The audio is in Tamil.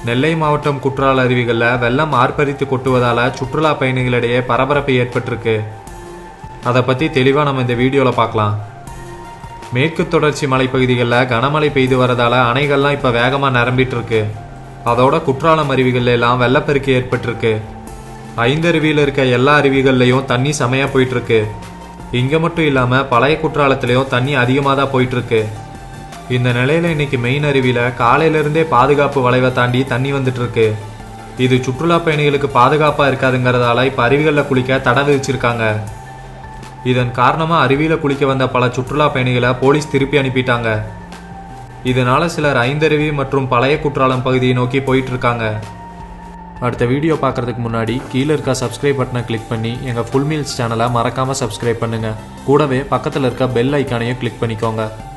நெல்லை மாவட்டம் குற்றால அருவிகளில் வெள்ளம் ஆர்ப்பரித்து கொட்டுவதால சுற்றுலா பயணிகளிடையே பரபரப்பு ஏற்பட்டிருக்கு அதை பற்றி தெளிவாக நம்ம இந்த வீடியோவில் பார்க்கலாம் மேற்கு தொடர்ச்சி மலைப்பகுதிகளில் கனமழை பெய்து வரதால அணைகள்லாம் இப்போ வேகமாக நிரம்பிட்டு இருக்கு அதோட குற்றாலம் அருவிகள்ல எல்லாம் வெள்ளப்பெருக்கு ஏற்பட்டிருக்கு ஐந்து அருவியில் இருக்க எல்லா அருவிகள்லையும் தண்ணி செமையா போயிட்டு இருக்கு இங்க மட்டும் இல்லாம பழைய குற்றாலத்திலையும் தண்ணி அதிகமாக தான் போயிட்டு இருக்கு இந்த நிலையில இன்னைக்கு மெயின் அருவியில காலையில இருந்தே பாதுகாப்பு வளைவை தாண்டி தண்ணி வந்துட்டு இருக்கு இது சுற்றுலா பயணிகளுக்கு பாதுகாப்பா இருக்காதுங்கிறதால இப்ப அருவிகளில் குளிக்க தடை விதிச்சிருக்காங்க இதன் காரணமா அருவியில குளிக்க வந்த பல சுற்றுலா பயணிகளை போலீஸ் திருப்பி அனுப்பிட்டாங்க இதனால சிலர் ஐந்தருவி மற்றும் பழைய குற்றாலம் பகுதியை நோக்கி போயிட்டு இருக்காங்க அடுத்த வீடியோ பார்க்கறதுக்கு முன்னாடி கீழே இருக்க சப்ஸ்கிரைப் பட்டனை கிளிக் பண்ணி எங்கள் ஃபுல் மீல்ஸ் சேனலை மறக்காமல் சப்ஸ்கிரைப் பண்ணுங்கள் கூடவே பக்கத்தில் இருக்க பெல் ஐக்கானையும் கிளிக் பண்ணிக்கோங்க